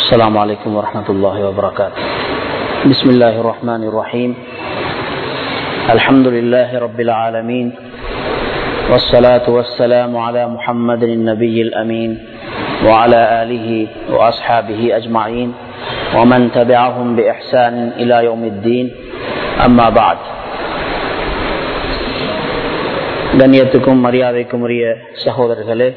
السلام عليكم ورحمة الله وبركاته بسم الله الرحمن الرحيم الحمد لله رب العالمين والصلاة والسلام على محمد النبي الأمين وعلى آله وأصحابه أجمعين ومن تبعهم بإحسان إلى يوم الدين أما بعد கண்ணியத்துக்கும் மரியாதைக்கும் உரிய சகோதரர்களே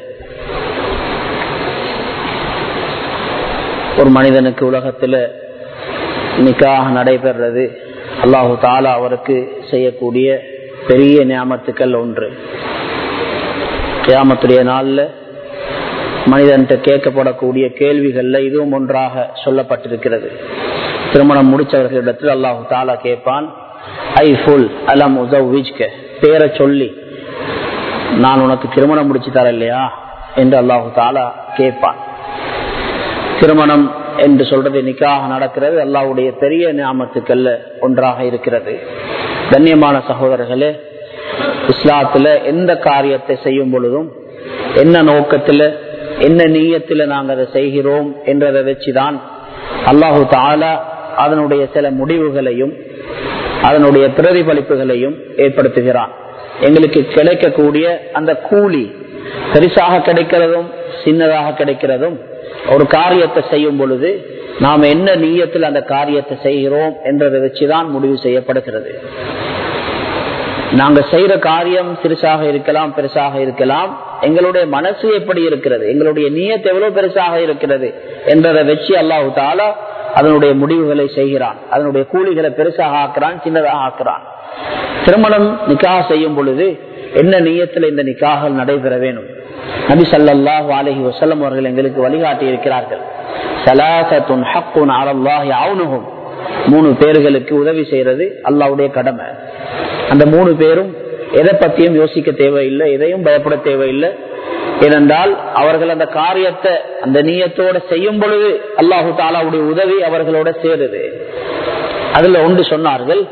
ஒரு மனிதனுக்கு உலகத்தில் நிக்காக நடைபெறது அல்லாஹு தாலா அவருக்கு செய்யக்கூடிய பெரிய நியாமத்துக்கள் ஒன்று கியாமத்துடைய நாளில் மனிதன்கிட்ட கேட்கப்படக்கூடிய கேள்விகளில் இதுவும் ஒன்றாக சொல்லப்பட்டிருக்கிறது திருமணம் முடிச்சவர்களிடத்தில் அல்லாஹு தாலா கேட்பான் ஐ ஃபுல் அலம் உசவ்விஜ்க பேரை சொல்லி நான் உனக்கு திருமணம் முடிச்சு தர இல்லையா என்று அல்லாஹு தாலா கேட்பான் திருமணம் என்று சொல்றது நிக்காக நடக்கிறது அல்லாவுடைய பெரிய ஞாபகத்துக்கல்ல ஒன்றாக இருக்கிறது கண்ணியமான சகோதரர்களே இஸ்லாத்துல எந்த காரியத்தை செய்யும் பொழுதும் என்ன நோக்கத்துல என்ன நீயத்துல நாங்கள் அதை செய்கிறோம் என்றதை வச்சுதான் அல்லாஹு தாலா அதனுடைய சில முடிவுகளையும் அதனுடைய பிரதிபலிப்புகளையும் ஏற்படுத்துகிறான் எங்களுக்கு கிடைக்கக்கூடிய அந்த கூலி பெருசாக கிடைக்கிறதும் சின்னதாக கிடைக்கிறதும் ஒரு காரியத்தை செய்யும் பொழுது நாம் என்ன நீயத்தில் அந்த காரியத்தை செய்கிறோம் என்றதை வச்சுதான் முடிவு செய்யப்படுகிறது நாங்க செய்யற காரியம் சிறுசாக இருக்கலாம் பெருசாக இருக்கலாம் எங்களுடைய மனசு எப்படி இருக்கிறது எங்களுடைய நீயத்து எவ்வளவு பெருசாக இருக்கிறது என்றதை வச்சு அல்லாஹு தாலா அதனுடைய முடிவுகளை செய்கிறான் அதனுடைய கூலிகளை பெருசாக ஆக்குறான் சின்னதாக ஆக்குறான் திருமணம் நிக்காக செய்யும் பொழுது என்ன நீயத்தில் இந்த நிக்காக நடைபெற வேணும் நபி சல்லாஹ் அலஹி வசல்லம் அவர்கள் எங்களுக்கு வழிகாட்டி இருக்கிறார்கள் சலாசத்துன் ஹக்குன் அலல்லாஹி அவுனுகும் மூணு பேர்களுக்கு உதவி செய்யறது அல்லாவுடைய கடமை அந்த மூணு பேரும் எதை பத்தியும் யோசிக்க தேவையில்லை எதையும் பயப்பட தேவையில்லை ஏனென்றால் அவர்கள் அந்த காரியத்தை அந்த நீயத்தோட செய்யும் பொழுது அல்லாஹு தாலாவுடைய உதவி அவர்களோட சேருது அதுல ஒன்று சொன்னார்கள்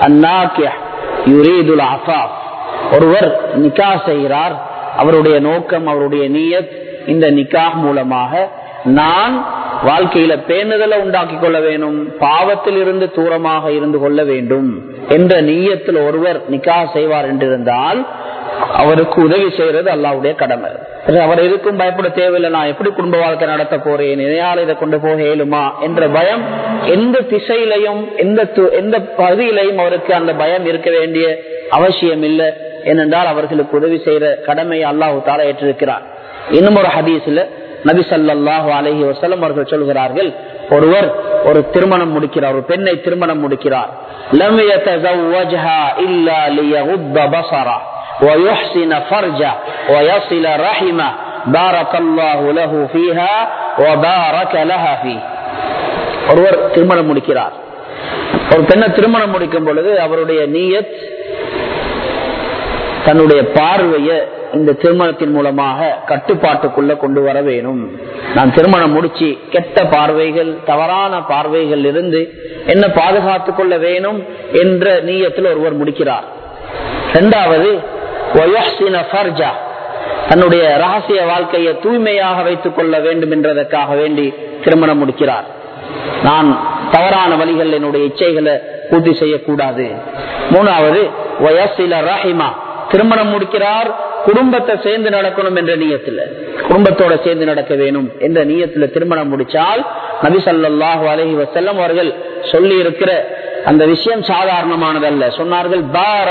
ஒருவர் நிக்கா செய்கிறார் அவருடைய நோக்கம் அவருடைய நீயத் இந்த நிக்காஹ் மூலமாக நான் வாழ்க்கையில பேணுதலை உண்டாக்கி கொள்ள வேண்டும் பாவத்தில் இருந்து தூரமாக இருந்து கொள்ள வேண்டும் என்ற நீயத்தில் ஒருவர் நிக்காக செய்வார் என்றிருந்தால் அவருக்கு உதவி செய்யறது அல்லாவுடைய கடமை அவர் எதுக்கும் பயப்பட தேவையில்லை நான் எப்படி குடும்ப வாழ்க்கை நடத்த போறேன் இதையால் இதை கொண்டு போக இயலுமா என்ற பயம் எந்த திசையிலையும் எந்த எந்த பகுதியிலையும் அவருக்கு அந்த பயம் இருக்க வேண்டிய அவசியம் இல்லை ஏனென்றால் அவர்களுக்கு உதவி செய்யற கடமையை அல்லாஹு தாலா ஏற்றிருக்கிறார் இன்னும் ஒரு ஹதீஸ்ல நபி சல்லாஹூ அலஹி வசலம் அவர்கள் சொல்கிறார்கள் ஒருவர் ஒரு திருமணம் முடிக்கிறார் ஒரு பெண்ணை திருமணம் முடிக்கிறார் ويحسن فرجه ويصل رحمه بارك الله له فيها وبارك لها فيه ஒருவர் திருமணம் முடிக்கிறார் ஒரு பெண்ணை திருமணம் முடிக்கும் பொழுது அவருடைய நீயத் தன்னுடைய பார்வைய இந்த திருமணத்தின் மூலமாக கட்டுப்பாட்டுக்குள்ள கொண்டு வர வேணும் நான் திருமணம் முடிச்சு கெட்ட பார்வைகள் தவறான பார்வைகள் இருந்து என்ன பாதுகாத்துக் கொள்ள வேணும் என்ற நீயத்தில் ஒருவர் முடிக்கிறார் இரண்டாவது தன்னுடைய ரகசிய வாழ்க்கையை தூய்மையாக வைத்துக் கொள்ள வேண்டும் என்றதற்காக வேண்டி திருமணம் முடிக்கிறார் நான் தவறான வழிகள் என்னுடைய இச்சைகளை பூர்த்தி செய்யக்கூடாது மூணாவது ரஹிமா திருமணம் முடிக்கிறார் குடும்பத்தை சேர்ந்து நடக்கணும் என்ற நீயத்துல குடும்பத்தோட சேர்ந்து நடக்க வேணும் என்ற நீயத்துல திருமணம் முடிச்சால் நபி சல்லாஹு அலஹி வசல்லம் அவர்கள் சொல்லி இருக்கிற அந்த விஷயம் சாதாரணமானதல்ல சொன்னார்கள்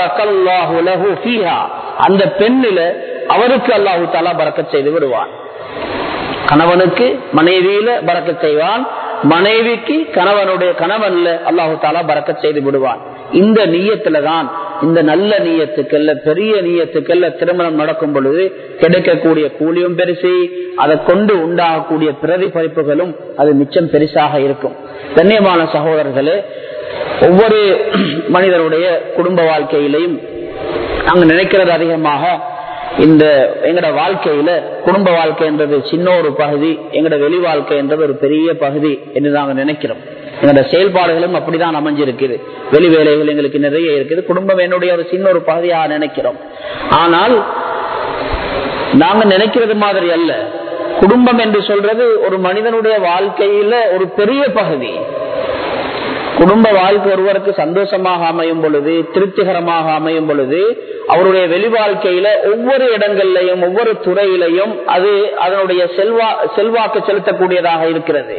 அந்த பெண்ணில அவருக்கு அல்லாஹு தாலா பறக்க செய்து விடுவான் கணவனுக்கு மனைவியில பறக்க செய்வான் மனைவிக்கு கணவனுடைய கணவன்ல அல்லாஹு தாலா பறக்க செய்து விடுவான் இந்த நீயத்துலதான் இந்த நல்ல நீயத்துக்கல்ல பெரிய நீயத்துக்கல்ல திருமணம் நடக்கும் பொழுது கிடைக்கக்கூடிய கூலியும் பெருசு அதை கொண்டு உண்டாகக்கூடிய பிரதிபலிப்புகளும் அது மிச்சம் பெருசாக இருக்கும் கண்ணியமான சகோதரர்களே ஒவ்வொரு மனிதனுடைய குடும்ப வாழ்க்கையிலையும் அங்க நினைக்கிறது அதிகமாக இந்த எங்கட வாழ்க்கையில குடும்ப வாழ்க்கை என்றது சின்ன ஒரு பகுதி எங்கட வெளி வாழ்க்கை என்றது ஒரு பெரிய பகுதி என்று நாங்க நினைக்கிறோம் எங்களோட செயல்பாடுகளும் அப்படிதான் அமைஞ்சிருக்குது வெளி வேலைகள் எங்களுக்கு நிறைய இருக்குது குடும்பம் என்னுடைய ஒரு சின்ன ஒரு பகுதியாக நினைக்கிறோம் ஆனால் நாங்க நினைக்கிறது மாதிரி அல்ல குடும்பம் என்று சொல்றது ஒரு மனிதனுடைய வாழ்க்கையில ஒரு பெரிய பகுதி குடும்ப வாழ்க்கை ஒருவருக்கு சந்தோஷமாக அமையும் பொழுது திருப்திகரமாக அமையும் பொழுது அவருடைய வெளி வாழ்க்கையில ஒவ்வொரு இடங்கள்லையும் ஒவ்வொரு துறையிலையும் அது அதனுடைய செல்வா செல்வாக்கு செலுத்தக்கூடியதாக இருக்கிறது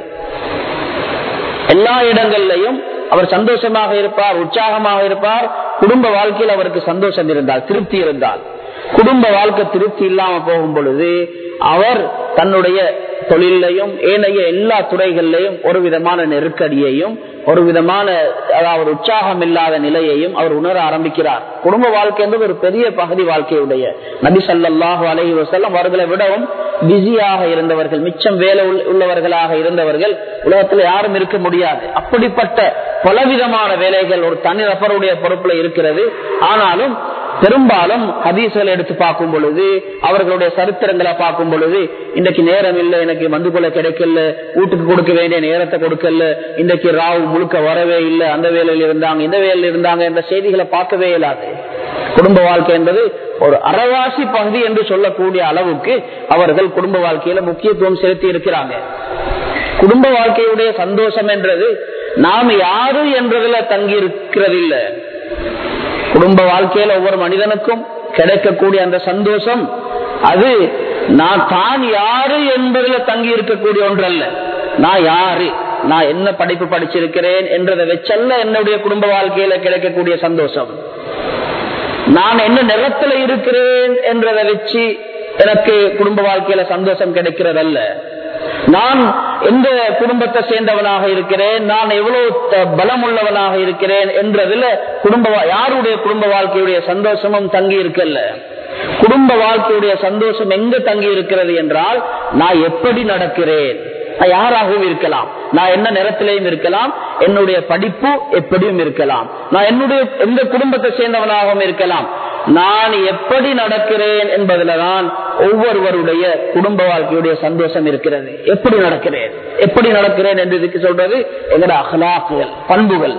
எல்லா இடங்கள்லையும் அவர் சந்தோஷமாக இருப்பார் உற்சாகமாக இருப்பார் குடும்ப வாழ்க்கையில் அவருக்கு சந்தோஷம் இருந்தால் திருப்தி இருந்தால் குடும்ப வாழ்க்கை திருப்தி இல்லாம போகும் பொழுது அவர் தன்னுடைய தொழிலையும் ஏனைய எல்லா துறைகளிலையும் ஒரு விதமான நெருக்கடியையும் ஒரு விதமான அதாவது உற்சாகம் இல்லாத நிலையையும் அவர் உணர ஆரம்பிக்கிறார் குடும்ப வாழ்க்கை என்பது ஒரு பெரிய பகுதி வாழ்க்கையுடைய நபி சல்லாஹு அலஹி வசல்லம் அவர்களை விடவும் பிஸியாக இருந்தவர்கள் மிச்சம் வேலை உள்ளவர்களாக இருந்தவர்கள் உலகத்தில் யாரும் இருக்க முடியாது அப்படிப்பட்ட பலவிதமான வேலைகள் ஒரு தனி நபருடைய பொறுப்புல இருக்கிறது ஆனாலும் பெரும்பாலும் ஹதீஸ்களை எடுத்து பார்க்கும் பொழுது அவர்களுடைய சரித்திரங்களை பார்க்கும் பொழுது இன்றைக்கு நேரம் இல்லை எனக்கு வந்து கொள்ள கிடைக்கல வீட்டுக்கு கொடுக்க வேண்டிய நேரத்தை கொடுக்கல இன்றைக்கு ராவு முழுக்க வரவே இல்லை அந்த வேலையில் இருந்தாங்க இந்த வேலையில் இருந்தாங்க என்ற செய்திகளை பார்க்கவே இயலாது குடும்ப வாழ்க்கை என்பது ஒரு அறவாசி பகுதி என்று சொல்லக்கூடிய அளவுக்கு அவர்கள் குடும்ப வாழ்க்கையில முக்கியத்துவம் செலுத்தி இருக்கிறாங்க குடும்ப வாழ்க்கையுடைய சந்தோஷம் என்றது நாம் யாரு என்றதுல தங்கி இருக்கிறது இல்லை குடும்ப வாழ்க்கையில ஒவ்வொரு மனிதனுக்கும் கிடைக்கக்கூடிய அந்த சந்தோஷம் அது நான் தான் யாரு என்பதில் தங்கி இருக்கக்கூடிய ஒன்றல்ல நான் யாரு நான் என்ன படிப்பு படிச்சிருக்கிறேன் என்றதை வச்சல்ல என்னுடைய குடும்ப வாழ்க்கையில கிடைக்கக்கூடிய சந்தோஷம் நான் என்ன நிறத்துல இருக்கிறேன் என்றதை வச்சு எனக்கு குடும்ப வாழ்க்கையில சந்தோஷம் கிடைக்கிறதல்ல நான் எந்த குடும்பத்தை சேர்ந்தவனாக இருக்கிறேன் நான் எவ்வளவு பலம் உள்ளவனாக இருக்கிறேன் என்றதுல குடும்ப யாருடைய குடும்ப வாழ்க்கையுடைய சந்தோஷமும் தங்கி இருக்கல்ல குடும்ப வாழ்க்கையுடைய சந்தோஷம் எங்க தங்கி இருக்கிறது என்றால் நான் எப்படி நடக்கிறேன் நான் யாராகவும் இருக்கலாம் நான் என்ன நிறத்திலையும் இருக்கலாம் என்னுடைய படிப்பு எப்படியும் இருக்கலாம் நான் என்னுடைய எந்த குடும்பத்தை சேர்ந்தவனாகவும் இருக்கலாம் நான் எப்படி நடக்கிறேன் என்பதில்தான் ஒவ்வொருவருடைய குடும்ப வாழ்க்கையுடைய சந்தோஷம் இருக்கிறது எப்படி நடக்கிறேன் எப்படி நடக்கிறேன் என்று இதுக்கு சொல்றது எங்கட அகலாக்குகள் பண்புகள்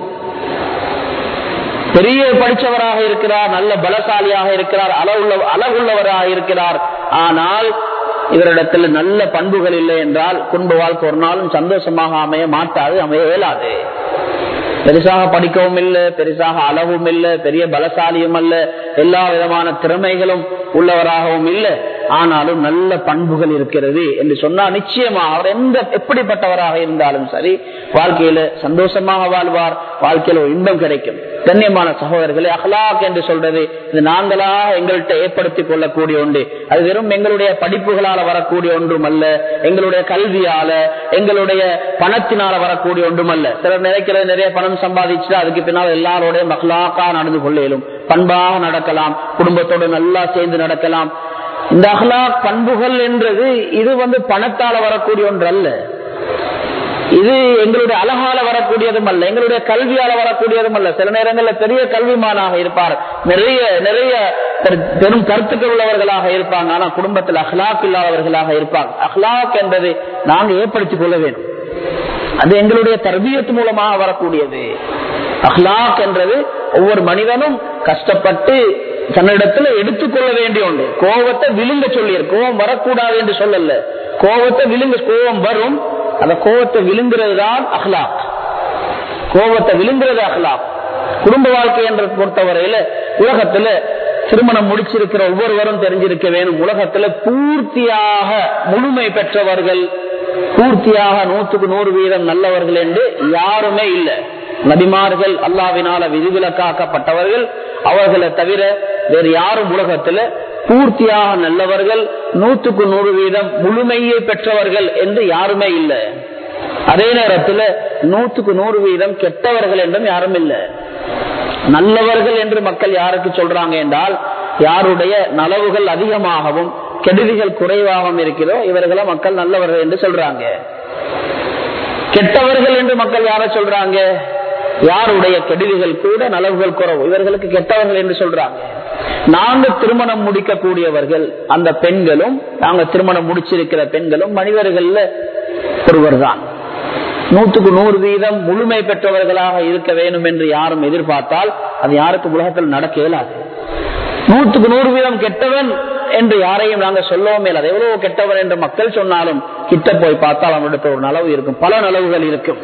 பெரிய படிச்சவராக இருக்கிறார் நல்ல பலசாலியாக இருக்கிறார் அளவுள்ள அழகுள்ளவராக இருக்கிறார் ஆனால் இவரிடத்தில் நல்ல பண்புகள் இல்லை என்றால் குடும்ப வாழ்க்கை ஒரு நாளும் சந்தோஷமாக அமைய மாட்டாது அமைய இயலாது பெருசாக படிக்கவும் இல்லை பெருசாக அளவும் இல்லை பெரிய பலசாலியும் அல்ல எல்லா விதமான திறமைகளும் உள்ளவராகவும் இல்லை ஆனாலும் நல்ல பண்புகள் இருக்கிறது என்று சொன்னா நிச்சயமா அவர் எந்த எப்படிப்பட்டவராக இருந்தாலும் சரி வாழ்க்கையில சந்தோஷமாக வாழ்வார் வாழ்க்கையில ஒரு இன்பம் கிடைக்கும் கண்ணியமான சகோதரர்களே அஹ்லாக் என்று சொல்றது இது நாங்களாக எங்கள்கிட்ட ஏற்படுத்திக் கொள்ளக்கூடிய ஒன்று அது வெறும் எங்களுடைய படிப்புகளால வரக்கூடிய ஒன்றும் அல்ல எங்களுடைய கல்வியால எங்களுடைய பணத்தினால வரக்கூடிய ஒன்றும் அல்ல சிலர் நினைக்கிறது நிறைய பணம் சம்பாதிச்சுட்டு அதுக்கு பின்னால் எல்லாரோடைய மஹ்லாக்கா நடந்து கொள்ள இயலும் பண்பாக நடக்கலாம் குடும்பத்தோடு நல்லா சேர்ந்து நடக்கலாம் இந்த அஹ்லாக் பண்புகள் என்றது இது வந்து பணத்தால வரக்கூடிய ஒன்று அல்ல இது எங்களுடைய அழகால வரக்கூடியதும் அல்ல எங்களுடைய கல்வியால வரக்கூடியதும் அல்ல சில நேரங்களில் பெரிய கல்விமானாக இருப்பார் நிறைய நிறைய பெரும் கருத்துக்கள் உள்ளவர்களாக இருப்பாங்க ஆனா குடும்பத்தில் அஹ்லாக் இல்லாதவர்களாக இருப்பாங்க அஹ்லாக் என்பது நாங்கள் ஏற்படுத்திக் கொள்ள வேண்டும் அது எங்களுடைய தர்பியத்து மூலமாக வரக்கூடியது அஹ்லாக் என்றது ஒவ்வொரு மனிதனும் கஷ்டப்பட்டு தன்னிடத்துல எடுத்துக்கொள்ள வேண்டிய ஒன்று கோபத்தை விழுங்க சொல்லியர் கோபம் வரக்கூடாது என்று சொல்லல கோபத்தை விழுங்க கோபம் வரும் அந்த கோபத்தை விழுங்குறது தான் அஹ்லாக் கோபத்தை விழுங்குறது அஹ்லாக் குடும்ப வாழ்க்கை என்ற பொறுத்தவரையில உலகத்துல திருமணம் முடிச்சிருக்கிற ஒவ்வொருவரும் தெரிஞ்சிருக்க வேணும் உலகத்துல பூர்த்தியாக முழுமை பெற்றவர்கள் பூர்த்தியாக நூற்றுக்கு நூறு வீதம் நல்லவர்கள் என்று யாருமே இல்லை நபிமார்கள் அல்லாவினால விதிவிலக்காக்கப்பட்டவர்கள் அவர்களை தவிர வேறு யாரும் உலகத்துல பூர்த்தியாக நல்லவர்கள் நூற்றுக்கு நூறு வீதம் முழுமையை பெற்றவர்கள் என்று யாருமே இல்லை அதே நேரத்தில் நூற்றுக்கு நூறு வீதம் கெட்டவர்கள் என்றும் யாரும் இல்லை நல்லவர்கள் என்று மக்கள் யாருக்கு சொல்றாங்க என்றால் யாருடைய நலவுகள் அதிகமாகவும் கெடுதிகள் குறைவாகவும் இருக்கிறதோ இவர்களை மக்கள் நல்லவர்கள் என்று சொல்றாங்க கெட்டவர்கள் என்று மக்கள் யார சொல்றாங்க யாருடைய கெடுதிகள் கூட நலவுகள் குறவு இவர்களுக்கு கெட்டவர்கள் என்று சொல்றாங்க நாங்க திருமணம் முடிக்கக்கூடியவர்கள் அந்த பெண்களும் நாங்க திருமணம் முடிச்சிருக்கிற பெண்களும் மனிதர்கள்ல ஒருவர் தான் நூற்றுக்கு நூறு வீதம் முழுமை பெற்றவர்களாக இருக்க வேண்டும் என்று யாரும் எதிர்பார்த்தால் அது யாருக்கும் உலகத்தில் நடக்க இயலாது நூற்றுக்கு நூறு வீதம் கெட்டவன் என்று யாரையும் நாங்க சொல்லவும் இல்லை அது எவ்வளவு கெட்டவன் என்று மக்கள் சொன்னாலும் கிட்ட போய் பார்த்தால் அவனிடத்தில் ஒரு நலவு இருக்கும் பல நலவுகள் இருக்கும்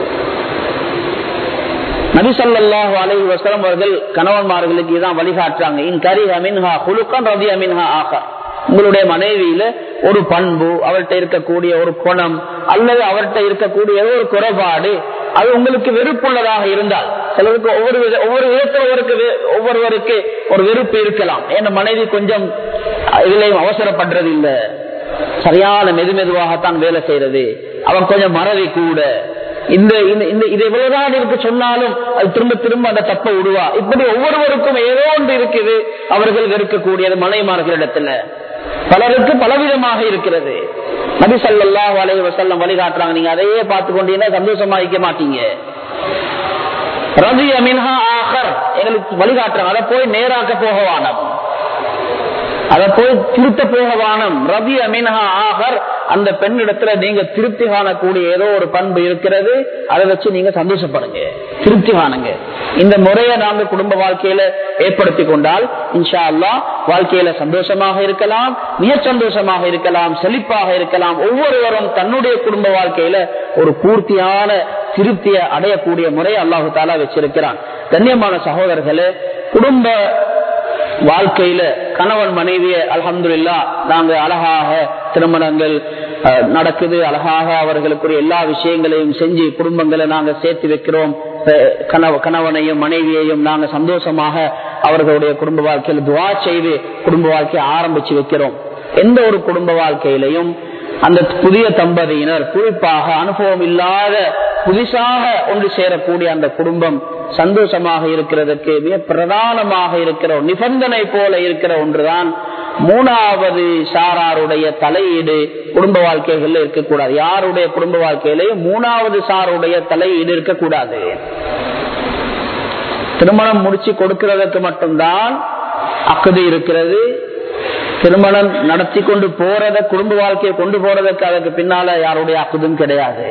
நபிசல்லாஹு அலஹி வசலம் அவர்கள் கணவன்மார்களுக்கு இதான் வழிகாட்டுறாங்க இன் கரி அமின்ஹா குலுக்கன் ரவி அமின்ஹா ஆகா உங்களுடைய மனைவியில ஒரு பண்பு அவர்கிட்ட இருக்கக்கூடிய ஒரு குணம் அல்லது அவர்கிட்ட இருக்கக்கூடிய ஏதோ ஒரு குறைபாடு அது உங்களுக்கு வெறுப்புள்ளதாக இருந்தால் சிலருக்கு ஒவ்வொரு வித ஒவ்வொரு விதத்தில் ஒவ்வொருவருக்கு ஒரு வெறுப்பு இருக்கலாம் என் மனைவி கொஞ்சம் இதுலயும் அவசரப்படுறது இல்ல சரியான மெது மெதுவாகத்தான் வேலை செய்யறது அவன் கொஞ்சம் மறதி கூட இந்த இது எவ்வளவுதான் இருக்கு சொன்னாலும் அது திரும்ப திரும்ப அந்த தப்ப விடுவா இப்படி ஒவ்வொருவருக்கும் ஏதோ ஒன்று இருக்குது அவர்கள் வெறுக்கக்கூடியது மனைமார்களிடத்துல பலருக்கு பலவிதமாக இருக்கிறது நபி சல்லா வலை வசல்லம் வழிகாட்டுறாங்க நீங்க அதையே பார்த்து கொண்டீங்கன்னா சந்தோஷமா இருக்க மாட்டீங்க ரவி அமின்ஹா ஆகர் எங்களுக்கு வழிகாட்டுறாங்க அதை போய் நேராக்க போக வானம் அதை போய் திருத்த போக வானம் ரவி அமின்ஹா ஆகர் அந்த பெண்ணிடத்துல நீங்க திருப்தி காணக்கூடிய ஏதோ ஒரு பண்பு இருக்கிறது அதை வச்சு நீங்க சந்தோஷப்படுங்க திருப்தி காணுங்க இந்த முறையை நாங்க குடும்ப வாழ்க்கையில ஏற்படுத்தி கொண்டால் இன்ஷா அல்லா வாழ்க்கையில சந்தோஷமாக இருக்கலாம் மிக சந்தோஷமாக இருக்கலாம் செழிப்பாக இருக்கலாம் ஒவ்வொருவரும் தன்னுடைய குடும்ப வாழ்க்கையில ஒரு பூர்த்தியான திருப்தியை அடையக்கூடிய முறையை அல்லாஹு தாலா வச்சிருக்கிறான் கண்ணியமான சகோதரர்களே குடும்ப வாழ்க்கையில கணவன் மனைவிய அலமதுல்லா நாங்க அழகாக திருமணங்கள் நடக்குது அழகாக அவர்களுக்குரிய எல்லா விஷயங்களையும் செஞ்சு குடும்பங்களை நாங்க சேர்த்து வைக்கிறோம் கணவனையும் மனைவியையும் நாங்க சந்தோஷமாக அவர்களுடைய குடும்ப வாழ்க்கையில துவா செய்து குடும்ப வாழ்க்கையை ஆரம்பிச்சு வைக்கிறோம் எந்த ஒரு குடும்ப வாழ்க்கையிலையும் அந்த புதிய தம்பதியினர் குறிப்பாக அனுபவம் இல்லாத புதுசாக ஒன்று சேரக்கூடிய அந்த குடும்பம் சந்தோஷமாக இருக்கிறதுக்கு மிக பிரதானமாக இருக்கிற நிபந்தனை போல இருக்கிற ஒன்றுதான் மூணாவது சாராருடைய தலையீடு குடும்ப வாழ்க்கைகள்ல இருக்கக்கூடாது யாருடைய குடும்ப வாழ்க்கையிலேயும் மூணாவது சாருடைய தலையீடு இருக்கக்கூடாது திருமணம் முடிச்சு கொடுக்கிறதுக்கு மட்டும்தான் அக்கது இருக்கிறது திருமணம் நடத்தி கொண்டு போறத குடும்ப வாழ்க்கையை கொண்டு போறதுக்கு அதுக்கு பின்னால யாருடைய அக்குதும் கிடையாது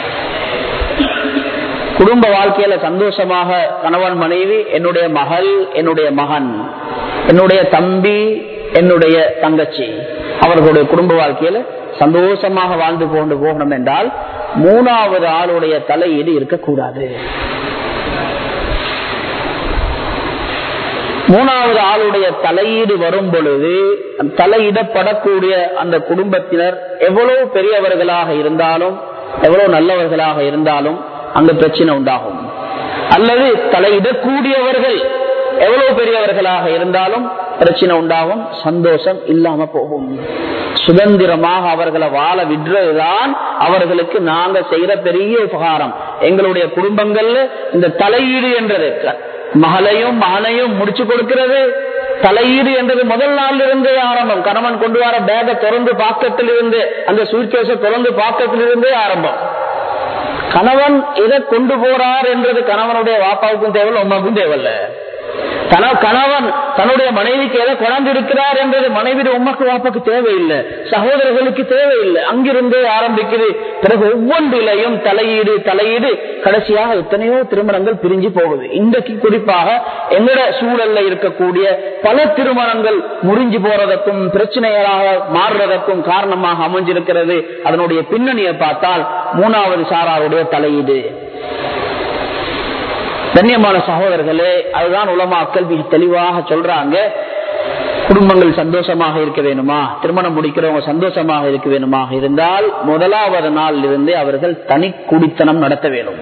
குடும்ப வாழ்க்கையில சந்தோஷமாக கணவன் மனைவி என்னுடைய மகள் என்னுடைய மகன் என்னுடைய தம்பி என்னுடைய தங்கச்சி அவர்களுடைய குடும்ப வாழ்க்கையில சந்தோஷமாக வாழ்ந்து கொண்டு போகணும் என்றால் மூணாவது ஆளுடைய தலையீடு இருக்கக்கூடாது மூணாவது ஆளுடைய தலையீடு வரும் பொழுது தலையிடப்படக்கூடிய அந்த குடும்பத்தினர் எவ்வளவு பெரியவர்களாக இருந்தாலும் எவ்வளவு நல்லவர்களாக இருந்தாலும் அங்க பிரச்சனை உண்டாகும் அல்லது தலையிடக்கூடியவர்கள் எவ்வளவு பெரியவர்களாக இருந்தாலும் பிரச்சனை உண்டாகும் சந்தோஷம் இல்லாம போகும் சுதந்திரமாக அவர்களை வாழ விடுறதுதான் அவர்களுக்கு நாங்க செய்யற பெரிய உபகாரம் எங்களுடைய குடும்பங்கள்ல இந்த தலையீடு என்றது மகளையும் மகனையும் முடிச்சு கொடுக்கிறது தலையீடு என்றது முதல் நாள் இருந்தே ஆரம்பம் கணவன் கொண்டு வர பேக திறந்து பாக்கத்திலிருந்து அந்த சூட்கேஸை திறந்து பாக்கத்திலிருந்தே ஆரம்பம் கணவன் எதை கொண்டு போறார் என்றது கணவனுடைய வாப்பாவுக்கும் தேவையில்லை உமாவுக்கும் தேவையில்ல கணவன் தன்னுடைய மனைவிக்கு எதை குழந்தை இருக்கிறார் என்றது மனைவி உமக்கு வாப்பாக்கு தேவையில்லை சகோதரர்களுக்கு தேவையில்லை அங்கிருந்தே ஆரம்பிக்குது பிறகு ஒவ்வொன்றிலையும் தலையீடு தலையீடு கடைசியாக எத்தனையோ திருமணங்கள் பிரிஞ்சு போகுது இன்றைக்கு குறிப்பாக எங்கட சூழல்ல இருக்கக்கூடிய பல திருமணங்கள் முறிஞ்சு போறதற்கும் பிரச்சனைகளாக மாறுறதற்கும் காரணமாக அமைஞ்சிருக்கிறது அதனுடைய பின்னணியை பார்த்தால் மூணாவது சாராருடைய தலையீடு கண்ணியமான சகோதரர்களே அதுதான் உலமாக்கள் மிக தெளிவாக சொல்றாங்க குடும்பங்கள் சந்தோஷமாக இருக்க வேணுமா திருமணம் முடிக்கிறவங்க சந்தோஷமாக இருக்க வேணுமாக இருந்தால் முதலாவது நாளில் இருந்து அவர்கள் தனி குடித்தனம் நடத்த வேணும்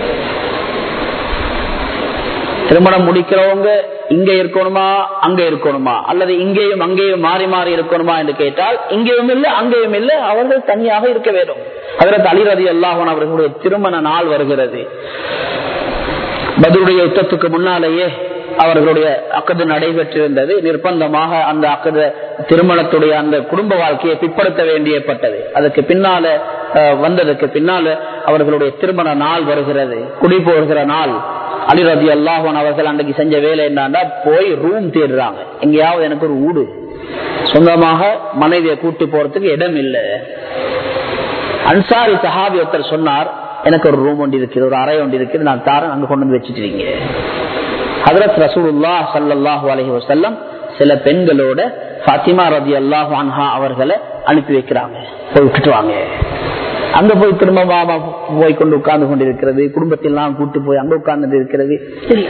திருமணம் முடிக்கிறவங்க இங்க இருக்கணுமா அங்க இருக்கணுமா அல்லது இங்கேயும் அங்கேயும் மாறி மாறி இருக்கணுமா என்று கேட்டால் இங்கேயும் இல்லை அங்கேயும் இல்லை அவர்கள் தனியாக இருக்க வேண்டும் அதற்கு அலிரதி அல்லாஹன் அவர்களுடைய திருமண நாள் வருகிறது பதிலுடைய யுத்தத்துக்கு முன்னாலேயே அவர்களுடைய அக்கது நடைபெற்றிருந்தது நிர்பந்தமாக அந்த அக்கது திருமணத்துடைய அந்த குடும்ப வாழ்க்கையை பிற்படுத்த வேண்டியப்பட்டது அதுக்கு பின்னால வந்ததுக்கு பின்னால அவர்களுடைய திருமண நாள் வருகிறது குடி போகிற நாள் அலிரதி அல்லாஹன் அவர்கள் அன்றைக்கு செஞ்ச வேலை என்னன்னா போய் ரூம் தேடுறாங்க எங்கேயாவது எனக்கு ஒரு ஊடு சொந்தமாக மனைவியை கூட்டி போறதுக்கு இடம் இல்லை அன்சாரி சஹாபி ஒருத்தர் சொன்னார் எனக்கு ஒரு ரூம் ஒன்று இருக்குது ஒரு அறை ஒன்று இருக்குது நான் தாரன் அங்க கொண்டு வந்து வச்சுட்டீங்க ஹதரத் ரசூலுல்லா சல்லாஹூ அலஹி வசல்லம் சில பெண்களோட பாத்திமா ரதி அல்லாஹ் அன்ஹா அவர்களை அனுப்பி வைக்கிறாங்க போய் விட்டுட்டு வாங்க அங்க போய் திரும்ப மாமா போய் கொண்டு உட்கார்ந்து கொண்டிருக்கிறது குடும்பத்திலாம் கூட்டு போய் அங்க உட்கார்ந்து இருக்கிறது தெரியல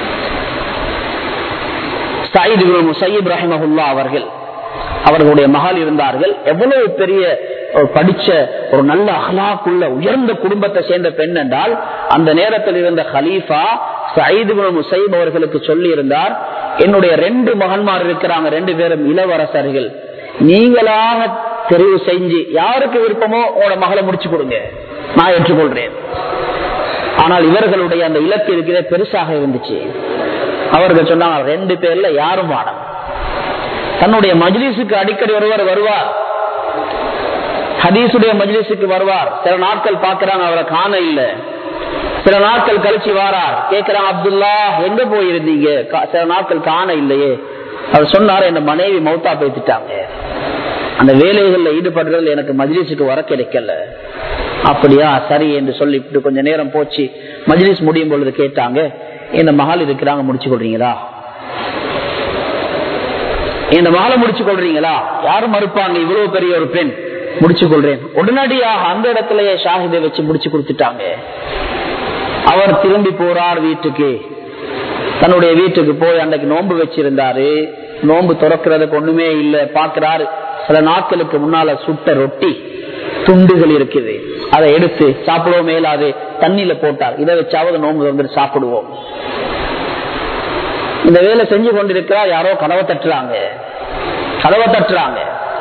சயீத் இப்னு முசையீப் ரஹிமஹுல்லா அவர்கள் அவர்களுடைய மகள் இருந்தார்கள் எவ்வளவு பெரிய ஒரு படிச்ச ஒரு நல்ல அகலாக்குள்ள உயர்ந்த குடும்பத்தை சேர்ந்த பெண் என்றால் அந்த நேரத்தில் இருந்த ஹலீஃபா சயீத் இப்னு முசையீப் அவர்களுக்கு சொல்லி இருந்தார் என்னுடைய ரெண்டு மகன்மார் இருக்கிறாங்க ரெண்டு பேரும் இளவரசர்கள் நீங்களாக தெரிவு செஞ்சு யாருக்கு விருப்பமோ உங்களோட மகளை முடிச்சு கொடுங்க நான் ஏற்றுக்கொள்றேன் ஆனால் இவர்களுடைய அந்த இலக்கு இருக்கிற பெருசாக இருந்துச்சு அவர்கள் சொன்னாங்க ரெண்டு பேர்ல யாரும் வாடம் தன்னுடைய மஜ்லிஸுக்கு அடிக்கடி ஒருவர் வருவார் ஹதீசுடைய மஜ்லிஸுக்கு வருவார் சில நாட்கள் பார்க்கிறாங்க அவரை காண இல்ல சில நாட்கள் கழிச்சு வாரார் கேட்கிறாங்க அப்துல்லா எங்க போயிருந்தீங்க கா- சில நாட்கள் காண இல்லையே அவர் சொன்னார் என் மனைவி மௌத்தா பேசிட்டாங்க அந்த வேலைகள்ல ஈடுபடுறதுல எனக்கு மஜ்லிஸுக்கு வர கிடைக்கல அப்படியா சரி என்று சொல்லிட்டு கொஞ்ச நேரம் போச்சு மஜ்லிஸ் முடியும் பொழுது கேட்டாங்க இந்த மகள் இருக்கிறாங்க முடிச்சு கொள்றீங்களா இந்த மகளை முடிச்சு கொள்றீங்களா யாரும் மறுப்பாங்க இவ்வளவு பெரிய ஒரு பெண் முடிச்சு கொள்றேன் உடனடியாக அந்த இடத்துலயே ஷாஹிதை வச்சு முடிச்சு கொடுத்துட்டாங்க அவர் திரும்பி போறார் வீட்டுக்கு தன்னுடைய வீட்டுக்கு போய் அன்றைக்கு நோன்பு வச்சிருந்தாரு நோன்பு துறக்கிறதுக்கு ஒண்ணுமே இல்ல பாக்குறாரு சில நாட்களுக்கு முன்னால சுட்ட ரொட்டி துண்டுகள் இருக்குது அதை எடுத்து சாப்பிடுவோம் மேலாது தண்ணியில போட்டார் இதை வச்சாவது நோன்பு வந்து சாப்பிடுவோம் இந்த வேலை செஞ்சு கொண்டிருக்கிறார் யாரோ கதவை தட்டுறாங்க கதவை தட்டுறாங்க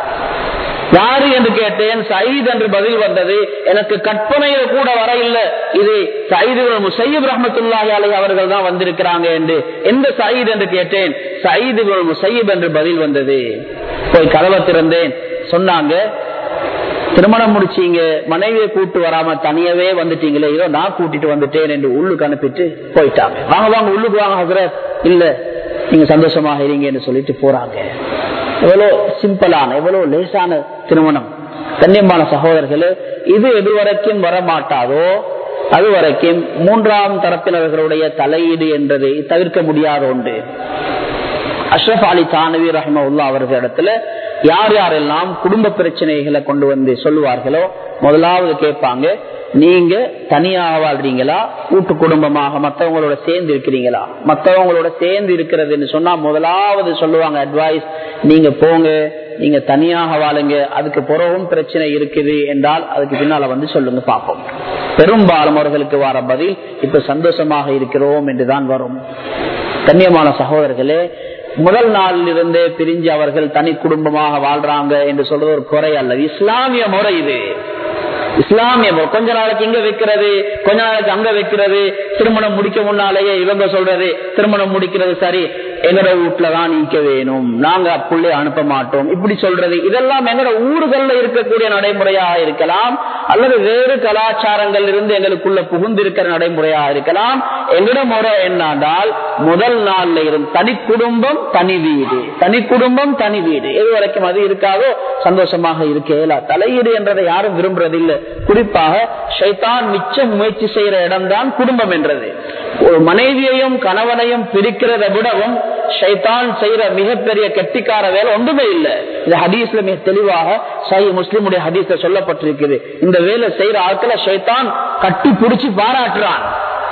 யாரு என்று கேட்டேன் சயீத் என்று பதில் வந்தது எனக்கு கற்பனையில கூட வர இல்ல இது சயீது முசையீப் ரஹமத்துல்லாஹி அலைஹி அவர்கள் தான் வந்திருக்கிறாங்க என்று எந்த சயீத் என்று கேட்டேன் சயீது முசையீப் என்று பதில் வந்தது போய் கதவை திறந்தேன் சொன்னாங்க திருமணம் முடிச்சீங்க மனைவியை கூட்டு வராம தனியவே வந்துட்டீங்களே இதோ நான் கூட்டிட்டு வந்துட்டேன் என்று உள்ளுக்கு அனுப்பிட்டு போயிட்டாங்க வாங்க வாங்க உள்ளுக்கு வாங்க ஹசரத் இல்ல நீங்க சந்தோஷமாக இருங்க என்று சொல்லிட்டு போறாங்க எவ்வளவு சிம்பிளான எவ்வளவு லேசான திருமணம் கண்ணியமான சகோதரர்களே இது எதுவரைக்கும் வரமாட்டாதோ அது வரைக்கும் மூன்றாம் தரப்பினர்களுடைய தலையீடு என்பதை தவிர்க்க முடியாத ஒன்று அஷ்ரப் அலி தானவி ரஹ்மவுல்லா அவர்களிடத்துல யார் யாரெல்லாம் குடும்ப பிரச்சனைகளை கொண்டு வந்து சொல்லுவார்களோ முதலாவது கேட்பாங்க நீங்க தனியாக வாழ்றீங்களா கூட்டு குடும்பமாக மத்தவங்களோட சேர்ந்து இருக்கிறீங்களா மத்தவங்களோட சேர்ந்து இருக்கிறதுன்னு சொன்னா முதலாவது சொல்லுவாங்க அட்வைஸ் நீங்க போங்க நீங்க தனியாக வாழுங்க அதுக்கு பிறகும் பிரச்சனை இருக்குது என்றால் அதுக்கு பின்னால வந்து சொல்லுங்க பார்ப்போம் பெரும்பாலும் அவர்களுக்கு வர பதில் இப்ப சந்தோஷமாக இருக்கிறோம் என்றுதான் வரும் கண்ணியமான சகோதரர்களே முதல் நாளில் இருந்தே பிரிஞ்சு அவர்கள் தனி குடும்பமாக வாழ்றாங்க என்று சொல்றது ஒரு குறை அல்ல இஸ்லாமிய முறை இது இஸ்லாமிய முறை கொஞ்ச நாளைக்கு இங்க வைக்கிறது கொஞ்ச நாளைக்கு அங்க வைக்கிறது திருமணம் முடிக்க முன்னாலேயே இவங்க சொல்றது திருமணம் முடிக்கிறது சரி எங்கட வீட்டுல தான் நீக்க வேணும் நாங்க புள்ளே அனுப்ப மாட்டோம் இப்படி சொல்றது இதெல்லாம் எங்கட ஊர்கள்ல இருக்கக்கூடிய நடைமுறையாக இருக்கலாம் அல்லது வேறு கலாச்சாரங்கள் இருந்து எங்களுக்குள்ள புகுந்திருக்கிற நடைமுறையாக இருக்கலாம் எங்கட முறை என்னடால் முதல் நாள்ல இருந்து தனி குடும்பம் தனி வீடு தனி குடும்பம் தனி வீடு எது வரைக்கும் அது இருக்காதோ சந்தோஷமாக இருக்கேலா தலையீடு என்றதை யாரும் விரும்புறதில்லை குறிப்பாக ஷைத்தான் மிச்சம் முயற்சி செய்யற இடம்தான் குடும்பம் என்றது ஒரு மனைவியையும் கணவனையும் பிரிக்கிறத விடவும் ஷைத்தான் செய்யற மிகப்பெரிய கெட்டிக்கார வேலை ஒன்றுமே இல்லை இது ஹதீஸ்ல மிக தெளிவாக சஹி முஸ்லிமுடைய ஹதீஸ்ல சொல்லப்பட்டிருக்குது இந்த வேலை செய்யற ஆட்களை ஷைத்தான் கட்டி பிடிச்சு பாராட்டுறான்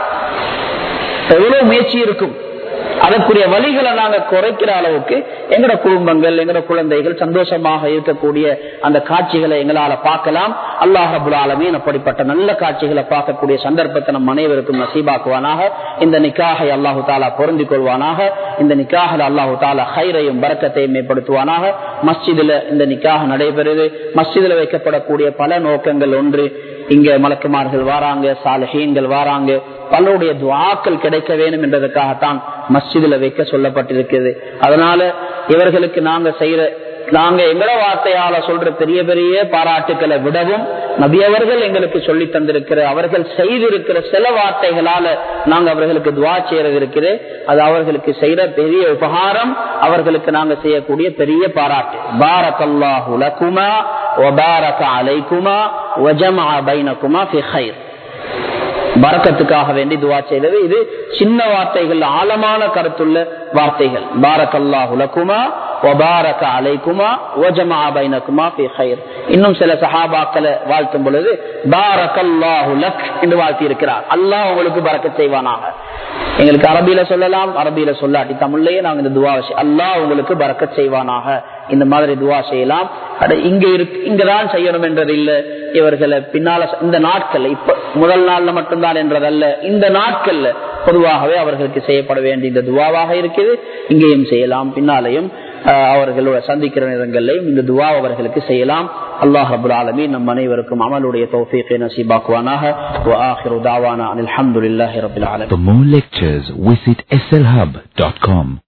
எவ்வளவு முயற்சி இருக்கும் அதற்குரிய வழிகளை நாங்க குறைக்கிற அளவுக்கு எங்கட குடும்பங்கள் எங்கட குழந்தைகள் சந்தோஷமாக இருக்கக்கூடிய அந்த காட்சிகளை எங்களால பார்க்கலாம் அல்லாஹ் அபுல் ஆலமீன் அப்படிப்பட்ட நல்ல காட்சிகளை பார்க்கக்கூடிய சந்தர்ப்பத்தை நம் அனைவருக்கும் நசீபாக்குவானாக இந்த நிக்காகை அல்லாஹு தாலா பொருந்திக் கொள்வானாக இந்த நிக்காக அல்லாஹு தாலா ஹைரையும் பறக்கத்தையும் மேம்படுத்துவானாக மஸ்ஜிதுல இந்த நிக்காக நடைபெறுது மஸ்ஜிதுல வைக்கப்படக்கூடிய பல நோக்கங்கள் ஒன்று இங்க மலக்குமார்கள் வாராங்க சாலஹீன்கள் வாராங்க பலருடைய துவாக்கள் கிடைக்க வேண்டும் என்பதற்காகத்தான் மஸ்ஜிதுல வைக்க சொல்லப்பட்டிருக்கிறது அதனால இவர்களுக்கு நாங்க செய்யற நாங்க எங்கட வார்த்தையால சொல்ற பெரிய பெரிய பாராட்டுக்களை விடவும் நபியவர்கள் எங்களுக்கு சொல்லி தந்திருக்கிற அவர்கள் செய்திருக்கிற சில வார்த்தைகளால நாங்க அவர்களுக்கு துவா செய்யறது இருக்கிறது அது அவர்களுக்கு செய்யற பெரிய உபகாரம் அவர்களுக்கு நாங்க செய்யக்கூடிய பெரிய பாராட்டு பாரக்கல்லாஹு லகுமா وبارك عليكما وجمع بينكما في خير பறக்கத்துக்காக வேண்டி துவா செய்தது இது சின்ன வார்த்தைகள் ஆழமான கருத்துள்ள வார்த்தைகள் பாரக்கல்லாஹு லகுமா وبارك عليكما وجمع بينكما في خير இன்னும் சில சஹாபாக்களை வாழ்த்தும் பொழுது பாரக்கல்லாஹு லக் என்று வாழ்த்தி இருக்கிறார் அல்லாஹ் உங்களுக்கு பறக்க செய்வானாக எங்களுக்கு அரபியில சொல்லலாம் அரபியில சொல்லாட்டி தமிழ்லயே நாங்க இந்த துவா அல்லாஹ் உங்களுக்கு பறக்க செய்வானாக இந்த மாதிரி துவா செய்யலாம் அது இங்க இருக்கு இங்கதான் செய்யணும் என்றது இல்ல இவர்களை பின்னால இந்த நாட்கள்ல இப்ப முதல் நாள்ல மட்டும்தான் என்றதல்ல இந்த நாட்கள்ல பொதுவாகவே அவர்களுக்கு செய்யப்பட வேண்டிய இந்த துவாவாக இருக்குது இங்கேயும் செய்யலாம் பின்னாலையும் அவர்களோட சந்திக்கிற நேரங்களிலையும் இந்த துவா அவர்களுக்கு செய்யலாம் அல்லாஹ் ரபுல் ஆலமி நம் அனைவருக்கும் அமலுடைய தௌஃபீக்கை நசீபாக்குவானாக وآخر دعوانا أن الحمد لله رب العالمين For more lectures, visit slhub.com.